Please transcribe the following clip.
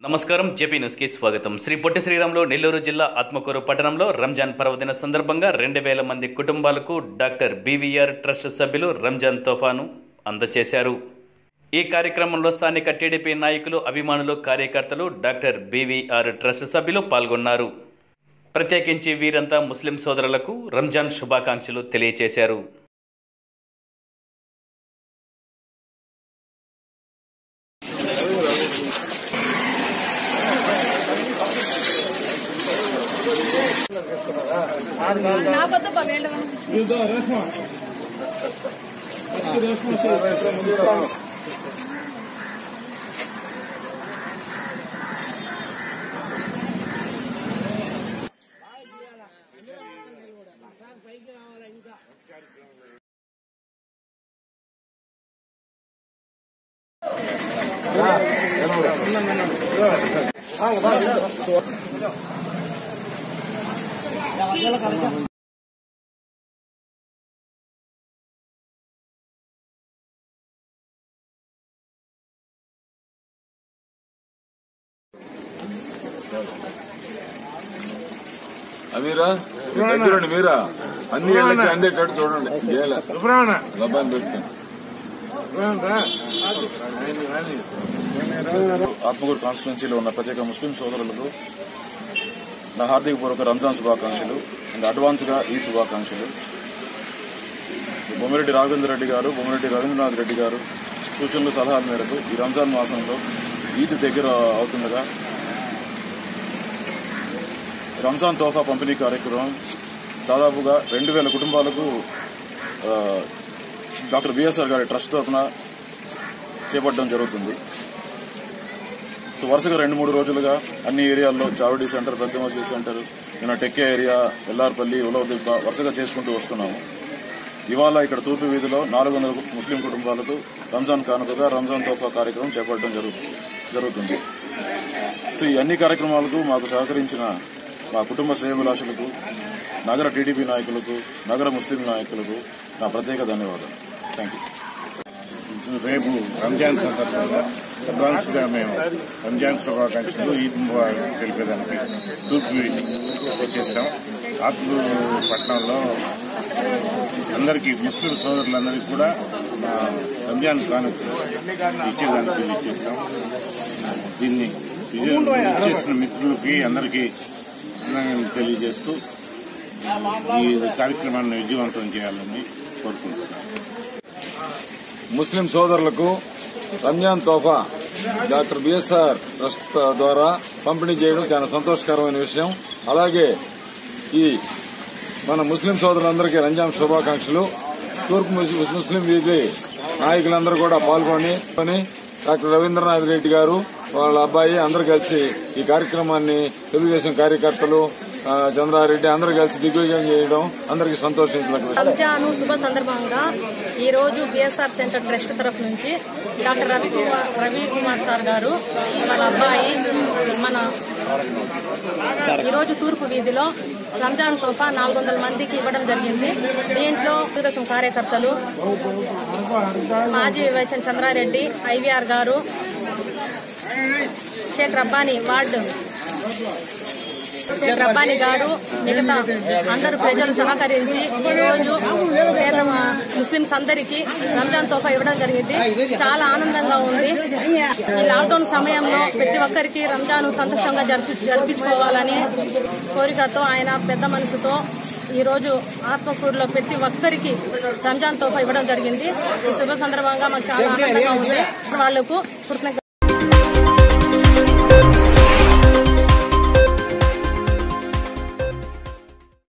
నమస్కారం JP news కి స్వాగతం శ్రీ పొట్టి శ్రీరాములు నెల్లూరు జిల్లా ఆత్మకూరు పట్టణంలో రంజాన్ పర్వదిన సందర్భంగా రెండు వేల మంది కుటుంబాలకు డాక్టర్ బీవీఆర్ ట్రస్ట్ సభ్యులు రంజాన్ తోఫాను అందజేశారు ఈ కార్యక్రమంలో స్థానిక టీడీపీ నాయకులు అభిమానులు కార్యకర్తలు డాక్టర్ బీవీఆర్ ట్రస్ట్ సభ్యులు పాల్గొన్నారు ప్రత్యేకించి వీరంతా ముస్లిం సోదరులకు రంజాన్ శుభాకాంక్షలు తెలియజేశారు నాకొద్దప్ప వేళ్ళు అమీరా దగ్గరండి మీరా అన్ని ఇళ్ళకి అందేటట్టు చూడండి ఏలే లబ్బాని పెట్టుకుని ఆత్మకూరు కాన్స్టిట్యున్సీలో ఉన్న ప్రత్యేక ముస్లిం సోదరులకు నా హార్దికపూర్వక రంజాన్ శుభాకాంక్షలు అండ్ అడ్వాన్స్ గా ఈ శుభాకాంక్షలు బొమ్మిరెడ్డి రాఘవేంద్ర రెడ్డి గారు బొమ్మిరెడ్డి రవీంద్రనాథ్ రెడ్డి గారు సూచనలు సలహాల మేరకు ఈ రంజాన్ మాసంలో ఈద్ దగ్గర అవుతుండగా రంజాన్ తోఫా పంపిణీ కార్యక్రమం దాదాపుగా రెండు వేల కుటుంబాలకు ఆ, డాక్టర్ బిఎస్ఆర్ గారి ట్రస్ట్ తరఫున చేపట్టడం జరుగుతుంది సో వరుసగా రెండు మూడు రోజులుగా అన్ని ఏరియాల్లో చావడి సెంటర్ పెద్దమోజీ సెంటర్ నిన్న టెక్కే ఏరియా ఎల్లార్పల్లి ఉలవదిబ్బ వరుసగా చేసుకుంటూ వస్తున్నాము ఇవాళ ఇక్కడ తూర్పు వీధిలో నాలుగు వందల ముస్లిం కుటుంబాలకు రంజాన్ కానుకగా రంజాన్ తోఫా కార్యక్రమం చేపట్టడం జరుగు- జరుగుతుంది సో ఈ అన్ని కార్యక్రమాలకు మాకు సహకరించిన మా కుటుంబ శ్రేయభిలాషులకు నగర టీడీపీ నాయకులకు నగర ముస్లిం నాయకులకు నా ప్రత్యేక ధన్యవాదాలు థ్యాంక్ యూ రేపు రంజాన్ సందర్భంగా అడ్వాన్స్ గా మేము రంజాన్ శుభాకాంక్షలు ఈద్ ముబారక్ తెలిపేదానికి తూర్పు వీధి వచ్చేస్తాం ఆత్మూరు పట్టణంలో అందరికీ ముస్లిం సోదరులందరికీ కూడా మా రంజాన్ కానుక ఇచ్చేదానికి ఇచ్చేస్తాం దీన్ని విజయం చేసిన మిత్రులకి అందరికీ అభినందనలు తెలియజేస్తూ ఈ కార్యక్రమాన్ని విజయవంతం చేయాలని కోరుకుంటున్నాం ముస్లిం సోదరులకు రంజాన్ తోఫా డాక్టర్ బిఎస్ఆర్ ట్రస్ట్ ద్వారా పంపిణీ చేయడం చాలా సంతోషకరమైన విషయం అలాగే ఈ మన ముస్లిం సోదరులందరికీ రంజాన్ శుభాకాంక్షలు తూర్పు ముస్- ముస్లిం వీధి నాయకులందరూ కూడా పాల్గొని కొని డాక్టర్ రవీంద్రనాథ్ రెడ్డి గారు వాళ్ళ అబ్బాయి అందరూ కలిసి ఈ కార్యక్రమాన్ని తెలుగుదేశం కార్యకర్తలు ఆ, చంద్రారెడ్డి అందరూ కలిసి దిగ్విజయం చేయడం అందరికీ సంతోషించదగ్గ విషయం. రంజాను శుభ సందర్భంగా ఈ రోజు బిఎస్ఆర్ సెంటర్ ట్రస్ట్ తరఫు నుంచి డాక్టర్ రవి కుమార్ రవి కుమార్ సార్ గారు వాళ్ళ అబ్బాయి మన ఈ రోజు తూర్పు వీధిలో రంజాన్ తోఫా నాలుగు వందల మందికి ఇవ్వడం జరిగింది దీంట్లో తెలుగుదేశం కార్యకర్తలు మాజీ వైచన్ చంద్రారెడ్డి ఐవీఆర్ గారు షేక్ రబ్బానీ వార్డు షేక్ రబ్బానీ గారు మిగతా అందరు ప్రజలు సహకరించి ఈ రోజు పేద ముస్లింస్ అందరికీ రంజాన్ తోఫా ఇవ్వడం జరిగింది చాలా ఆనందంగా ఉంది ఈ లాక్డౌన్ సమయంలో ప్రతి ఒక్కరికి రంజాన్ సంతోషంగా జరిపి జరిపించుకోవాలని కోరికతో ఆయన పెద్ద మనసుతో ఈ రోజు ఆత్మకూరులో ప్రతి ఒక్కరికి రంజాన్ తోఫా ఇవ్వడం జరిగింది ఈ శుభ సందర్భంగా మాకు చాలా ఆనందంగా ఉంది వాళ్లకు కృతజ్ఞత